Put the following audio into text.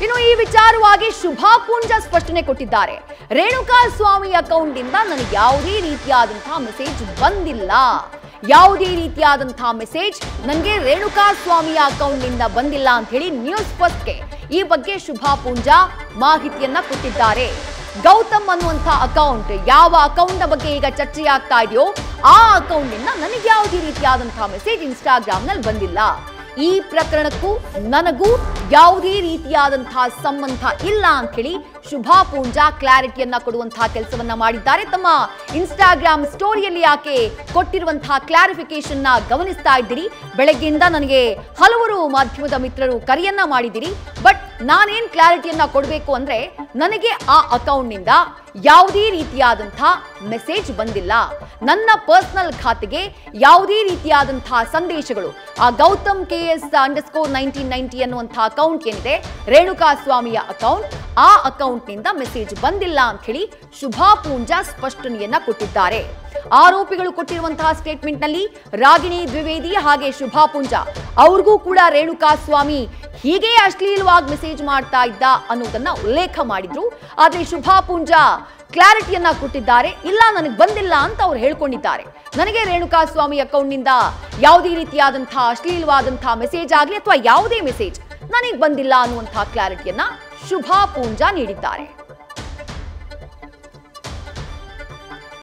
ಇನ್ನು ಈ ವಿಚಾರವಾಗಿ ಶುಭಾ ಪೂಂಜ ಸ್ಪಷ್ಟನೆ ಕೊಟ್ಟಿದ್ದಾರೆ ರೇಣುಕಾ ಸ್ವಾಮಿ ಅಕೌಂಟ್ನಿಂದ ನನಗೆ ಯಾವುದೇ ರೀತಿಯಾದಂತಹ ಮೆಸೇಜ್ ಬಂದಿಲ್ಲ ಯಾವುದೇ ರೀತಿಯಾದಂತಹ ಮೆಸೇಜ್ ನನಗೆ ರೇಣುಕಾ ಸ್ವಾಮಿಯ ಅಕೌಂಟ್ನಿಂದ ಬಂದಿಲ್ಲ ಅಂತ ಹೇಳಿ ನ್ಯೂಸ್ ಫಸ್ಟ್ಗೆ ಈ ಬಗ್ಗೆ ಶುಭಾ ಪೂಂಜಾ ಮಾಹಿತಿಯನ್ನ ಕೊಟ್ಟಿದ್ದಾರೆ ಗೌತಮ್ ಅನ್ನುವಂಥ ಅಕೌಂಟ್ ಯಾವ ಅಕೌಂಟ್ ಬಗ್ಗೆ ಈಗ ಚರ್ಚೆ ಆಗ್ತಾ ಇದೆಯೋ ಆ ಅಕೌಂಟ್ನಿಂದ ನನಗೆ ಯಾವುದೇ ರೀತಿಯಾದಂತಹ ಮೆಸೇಜ್ ಇನ್ಸ್ಟಾಗ್ರಾಮ್ನಲ್ಲಿ ಬಂದಿಲ್ಲ ಈ ಪ್ರಕರಣಕ್ಕೂ ನನಗೂ ಯಾವುದೇ ರೀತಿಯಾದಂತಹ ಸಂಬಂಧ ಇಲ್ಲ ಅಂತ ಹೇಳಿ ಶುಭಾ ಪೂಂಜಾ ಕ್ಲಾರಿಟಿಯನ್ನ ಕೊಡುವಂತಹ ಕೆಲಸವನ್ನ ಮಾಡಿದ್ದಾರೆ ತಮ್ಮ ಇನ್ಸ್ಟಾಗ್ರಾಮ್ ಸ್ಟೋರಿಯಲ್ಲಿ ಆಕೆ ಕೊಟ್ಟಿರುವಂತಹ ಕ್ಲಾರಿಫಿಕೇಶನ್ ನ ಗಮನಿಸ್ತಾ ಇದ್ದೀರಿ ಬೆಳಗ್ಗೆಯಿಂದ ನನಗೆ ಹಲವರು ಮಾಧ್ಯಮದ ಮಿತ್ರರು ಕರೆಯನ್ನ ಮಾಡಿದ್ದೀರಿ ಬಟ್ ನಾನೇನ್ ಕ್ಲಾರಿಟಿಯನ್ನ ಕೊಡಬೇಕು ಅಂದ್ರೆ ನನಗೆ ಆ ಅಕೌಂಟ್ನಿಂದ ಯಾವುದೇ ರೀತಿಯಾದಂತಹ ಮೆಸೇಜ್ ಬಂದಿಲ್ಲ ನನ್ನ ಪರ್ಸನಲ್ ಖಾತೆಗೆ ಯಾವುದೇ ರೀತಿಯಾದಂತಹ ಸಂದೇಶಗಳು ಆ Gautam K S underscore nineteen ninety ಅನ್ನುವಂತಹ ಅಕೌಂಟ್ ಏನಿದೆ ರೇಣುಕಾ ಸ್ವಾಮಿಯ ಅಕೌಂಟ್ ಆ ಅಕೌಂಟ್ನಿಂದ ಮೆಸೇಜ್ ಬಂದಿಲ್ಲ ಅಂತ ಹೇಳಿ ಶುಭಾ ಪೂಂಜಾ ಸ್ಪಷ್ಟನೆಯನ್ನ ಕೊಟ್ಟಿದ್ದಾರೆ ಆರೋಪಿಗಳು ಕೊಟ್ಟಿರುವಂತಹ ಸ್ಟೇಟ್ಮೆಂಟ್ ನಲ್ಲಿ ರಾಗಿಣಿ ದ್ವಿವೇದಿ ಹಾಗೆ ಶುಭಾ ಪೂಂಜಾ ಅವ್ರಿಗೂ ಕೂಡ ರೇಣುಕಾ ಸ್ವಾಮಿ ಹೀಗೆ ಅಶ್ಲೀಲವಾಗಿ ಮೆಸೇಜ್ ಮಾಡ್ತಾ ಇದ್ದ ಅನ್ನೋದನ್ನ ಉಲ್ಲೇಖ ಮಾಡಿದ್ರು ಆದ್ರೆ ಶುಭಾ ಪೂಂಜಾ ಕ್ಲಾರಿಟಿಯನ್ನ ಕೊಟ್ಟಿದ್ದಾರೆ ಇಲ್ಲ ನನಗೆ ಬಂದಿಲ್ಲ ಅಂತ ಅವ್ರು ಹೇಳ್ಕೊಂಡಿದ್ದಾರೆ ನನಗೆ ರೇಣುಕಾ ಸ್ವಾಮಿ ಅಕೌಂಟ್ನಿಂದ ಯಾವುದೇ ರೀತಿಯಾದಂತಹ ಅಶ್ಲೀಲವಾದಂತಹ ಮೆಸೇಜ್ ಆಗಲಿ ಅಥವಾ ಯಾವುದೇ ಮೆಸೇಜ್ ನನಗೆ ಬಂದಿಲ್ಲ ಅನ್ನುವಂತಹ ಕ್ಲಾರಿಟಿಯನ್ನ ಶುಭಾ ಪೂಂಜಾ ನೀಡಿದ್ದಾರೆ